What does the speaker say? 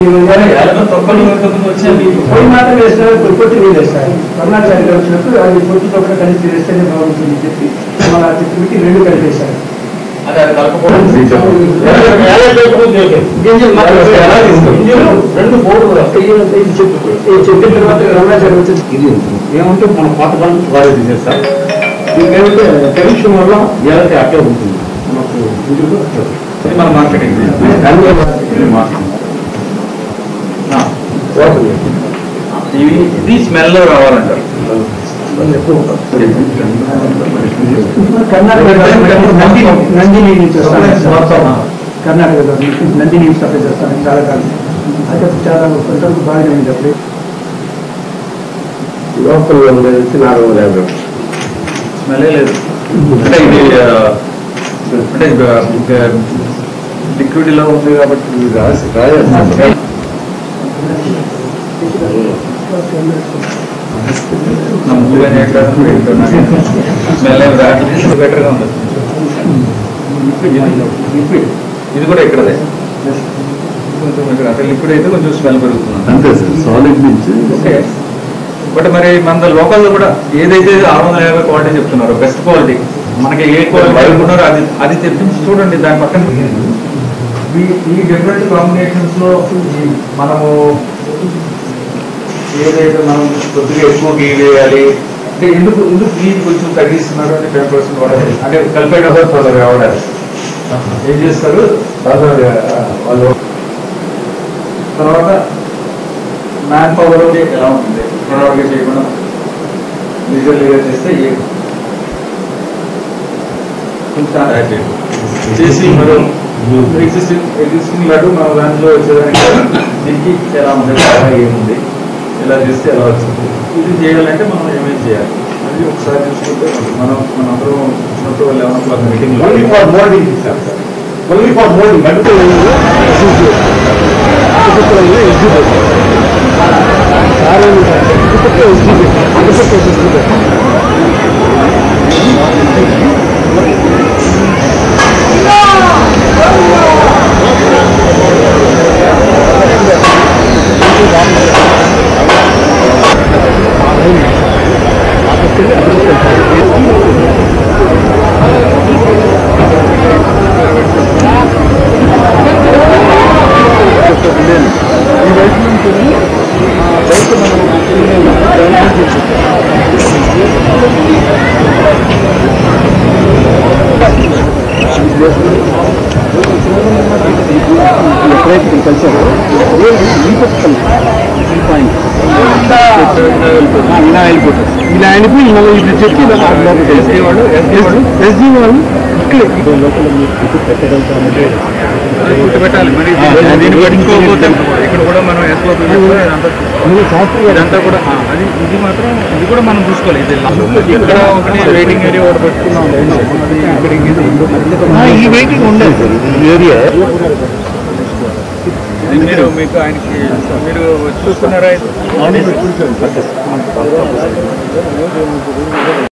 పోయి మాత్రం వేస్తారు కొన్ని కొట్టి నీళ్ళు వేస్తారు కర్ణాచారి గారు వచ్చినప్పుడు అది పొట్టుతో కూడా కలిసి వేస్తేనే బాగుంటుంది చెప్పి మన చెప్పి రెండు కలిపేశారు గింజలు మాత్రం గింజలు రెండు బోర్డు ఇది చెప్పు ఇది చెప్పిన తర్వాత రమణాచారి వచ్చి ఇది ఏమంటే మన పాత కాలం వాడే తీసేది సార్ దీనికి ఏమంటే కమిషన్ వల్ల ఏదైతే అట్లే ఉంటుంది మనకు ఇంటికి అట్లే ఉంటుంది. ఇది మన మార్కెటింగ్ ఇది మార్కెటింగ్ ఆ, ఓకే. ఇవి ఇది స్మెల్ రావాలంటారు కర్ణాటక నందిని నందిని నుంచి వస్తాను కర్ణాటకలో నందిని సప్లై చేస్తాను చాలా కాలం అయితే చాలా కొంతవరకు బాగానే ఉంది అప్పుడు లోకల్ ఉండేది నాలుగు వందల యాభై స్మెల్ లేదు అంటే ఇది ఆ, అంటే లిక్విడ్ లో ఉంది కాబట్టి ఇది రాసి రాజస్థాన్ స్మెల్ ఏమి రావట్లేదు బెటర్ గా ఉంది లిక్విడ్ ఇది కూడా ఇక్కడదే కొంచెం ఇక్కడ అంటే లిక్విడ్ అయితే కొంచెం స్మెల్ పెరుగుతుంది అంతే సార్ సాలిడ్ నుంచి ఓకే బట్ మరి మన లోకల్లో కూడా ఏదైతే ఆరు వందల యాభై క్వాలిటీ చెప్తున్నారో బెస్ట్ క్వాలిటీ మనకి ఏ క్వాలిటీ అనుకున్నారో అది అది తెప్పించి చూడండి దాని పక్కన ఈ- ఈ డిఫరెంట్ కాంబినేషన్స్ లో ఈ మనము ఏదైతే మనం కొద్దిగా ఎక్కువ గీ వేయాలి అంటే ఎందుకు ఎందుకు గీ కొంచెం తగ్గిస్తున్నారు అంటే టెన్ పర్సెంట్ వాడాలి అంటే కలిపేటప్పుడు తొందరగా వాడాలి ఏం చేస్తారు సాధారణ వాళ్ళు తర్వాత మ్యాన్ పవర్ ఎలా ఉంటుంది ప్రణాళిక చేయకుండా విజువల్గా చేస్తే ఏ కొంచెం చేసి మనం ఎగ్జిస్టింగ్ ఎగ్జిస్టింగ్ లడ్డు మన దాంట్లో వచ్చేదానికి దీనికి ఎలా ఉంది ఎలా ఏముంది ఎలా చేస్తే ఎలా వచ్చింది ఇది చేయాలంటే మనం ఏమేమి చేయాలి అది ఒకసారి చూసుకుంటే మనం మన అందరం వచ్చినప్పుడు వాళ్ళు eleven clock meeting only for Modi sir only for Modi అంటే ఎక్కడైతే కలిసారు ఇలా వెళ్ళిపోతారు ఇలా వెళ్ళిపోయి మళ్ళీ ఇట్లా చెప్పి ఎస్డీ వాళ్ళు ఎస్డీ వాళ్ళు ఎస్జీ వాళ్ళు ఇక్కడే గుర్తు పెట్టాలి మరి ఇది- దీన్ని పట్టించుకోకపోతే ఇక్కడ కూడా మనం ఎస్ఓపి ఇదంతా కూడా ఆ, అది ఇది మాత్రం ఇది కూడా మనం చూసుకోవాలి ఇది ఇక్కడ ఒకటి వెయిటింగ్ ఏరియా ఒకటి పెట్టుకున్నాం అది ఇక్కడికి ఇది ఈ వెయిటింగ్ ఉండదు సార్ ఈ ఏరియా ఇది మీరు మీకు ఆయనకి మీరు చూస్తున్నారా ఇది?